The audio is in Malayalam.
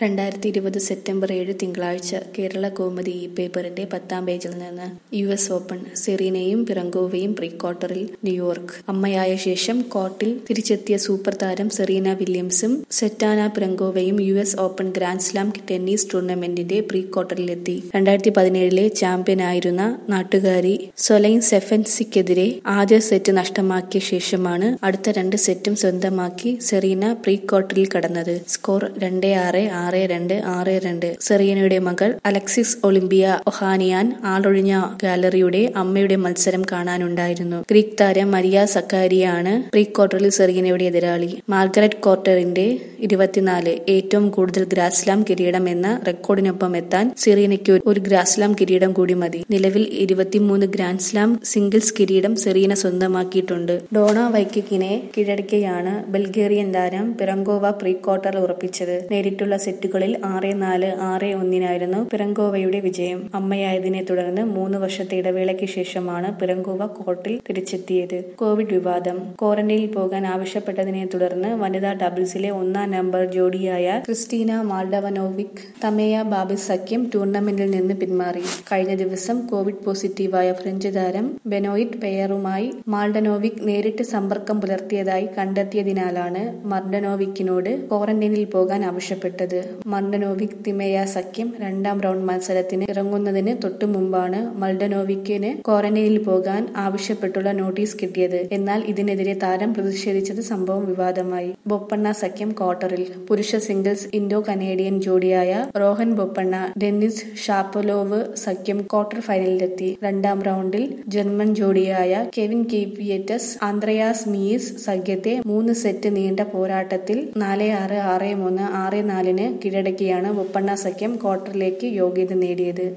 രണ്ടായിരത്തി ഇരുപത് സെപ്റ്റംബർ ഏഴ് തിങ്കളാഴ്ച കേരള കൗമുദി ഈ പേപ്പറിന്റെ പത്താം പേജിൽ നിന്ന് യു എസ് ഓപ്പൺ സെറീനയും പിറങ്കോവയും പ്രീ ക്വാർട്ടറിൽ ന്യൂയോർക്ക് അമ്മയായ ശേഷം കോർട്ടിൽ തിരിച്ചെത്തിയ സൂപ്പർ താരം സെറീന വില്യംസും സെറ്റാന പിറങ്കോവയും U S open grand slam tennis ടൂർണമെന്റിന്റെ പ്രീ ക്വാർട്ടറിലെത്തി രണ്ടായിരത്തി പതിനേഴിലെ ചാമ്പ്യനായിരുന്ന നാട്ടുകാരി സൊലൈൻ സെഫൻസിക്കെതിരെ ആദ്യ സെറ്റ് നഷ്ടമാക്കിയ ശേഷമാണ് അടുത്ത രണ്ട് സെറ്റും സ്വന്തമാക്കി സെറീന പ്രീ ക്വാർട്ടറിൽ കടന്നത് സ്കോർ രണ്ട് ആറ് ആറ് രണ്ട് ആറ് രണ്ട് സെറീനയുടെ മകൾ അലക്സിസ് ഒളിമ്പിയ ഒഹാനിയാൻ ആളൊഴിഞ്ഞ ഗാലറിയുടെ അമ്മയുടെ മത്സരം കാണാനുണ്ടായിരുന്നു ഗ്രീക്ക് താരം മരിയ സക്കാരിയാണ് പ്രീ ക്വാർട്ടറിൽ സെറീനയുടെ എതിരാളി മാർഗരറ്റ് ക്വാർട്ടറിന്റെ ഇരുപത്തിനാല് ഏറ്റവും കൂടുതൽ ഗ്രാസ്ലാം കിരീടം എന്ന റെക്കോർഡിനൊപ്പം എത്താൻ സെറീനയ്ക്ക് ഒരു ഗ്രാസ്ലാം കിരീടം കൂടി മതി നിലവിൽ ഇരുപത്തിമൂന്ന് ഗ്രാൻഡ് സ്ലാം സിംഗിൾസ് കിരീടം സെറീന സ്വന്തമാക്കിയിട്ടുണ്ട് ഡോണ വൈക്കിക്കിനെ കീഴടക്കിയാണ് ബൾഗേറിയൻ താരം പിറങ്കോവ പ്രീ ക്വാർട്ടർ ഉറപ്പിച്ചത് നേരിട്ടുള്ള സെറ്റുകളിൽ ആറ് നാല് ആറ് ഒന്നിനായിരുന്നു പിറങ്കോവയുടെ വിജയം അമ്മയായതിനെ തുടർന്ന് മൂന്ന് വർഷത്തെ ഇടവേളയ്ക്ക് ശേഷമാണ് പിറങ്കോവ കോർട്ടിൽ തിരിച്ചെത്തിയത് കോവിഡ് വിവാദം ക്വാറന്റൈനിൽ പോകാൻ ആവശ്യപ്പെട്ടതിനെ തുടർന്ന് വനിതാ ഡബിൾസിലെ ഒന്നാം നമ്പർ ജോഡിയായ ക്രിസ്റ്റീന മാൾഡവനോവിക് തമേയ ബാബിസ് സഖ്യം ടൂർണമെന്റിൽ നിന്ന് പിന്മാറി കഴിഞ്ഞ ദിവസം കോവിഡ് പോസിറ്റീവായ ഫ്രഞ്ച് താരം ബെനോയിറ്റ് പെയറുമായി മാൾഡനോവിക് നേരിട്ട് സമ്പർക്കം പുലർത്തിയതായി കണ്ടെത്തിയതിനാലാണ് മർഡനോവിക്കിനോട് ക്വാറന്റൈനിൽ പോകാൻ ആവശ്യപ്പെട്ടത് മർഡനോവിക് തിമേയ സഖ്യം രണ്ടാം റൗണ്ട് മത്സരത്തിന് ഇറങ്ങുന്നതിന് തൊട്ടു മുമ്പാണ് മൾഡനോവിക്കിന് ക്വാറന്റൈനിൽ പോകാൻ ആവശ്യപ്പെട്ടുള്ള നോട്ടീസ് കിട്ടിയത് എന്നാൽ ഇതിനെതിരെ താരം പ്രതിഷേധിച്ചത് സംഭവം വിവാദമായി ബൊപ്പണ്ണ സഖ്യം ക്വാർട്ടറിൽ പുരുഷ സിംഗിൾസ് ഇൻഡോ കനേഡിയൻ ജോഡിയായ റോഹൻ ബൊപ്പണ്ണ ഡെന്നിസ് ഷാപ്പലോവ് സഖ്യം ക്വാർട്ടർ ഫൈനലിലെത്തി രണ്ടാം റൗണ്ടിൽ ജർമ്മൻ ജോഡിയായ കെവിൻ കീപിയറ്റസ് ആന്ത്രയാസ് മീസ് സഖ്യത്തെ മൂന്ന് സെറ്റ് നീണ്ട പോരാട്ടത്തിൽ നാല് ആറ് ആറ് മൂന്ന് ആറ് നാലിന് കീഴടക്കിയാണ് ബൊപ്പണ്ണ സഖ്യം ക്വാർട്ടറിലേക്ക് യോഗ്യത നേടിയത്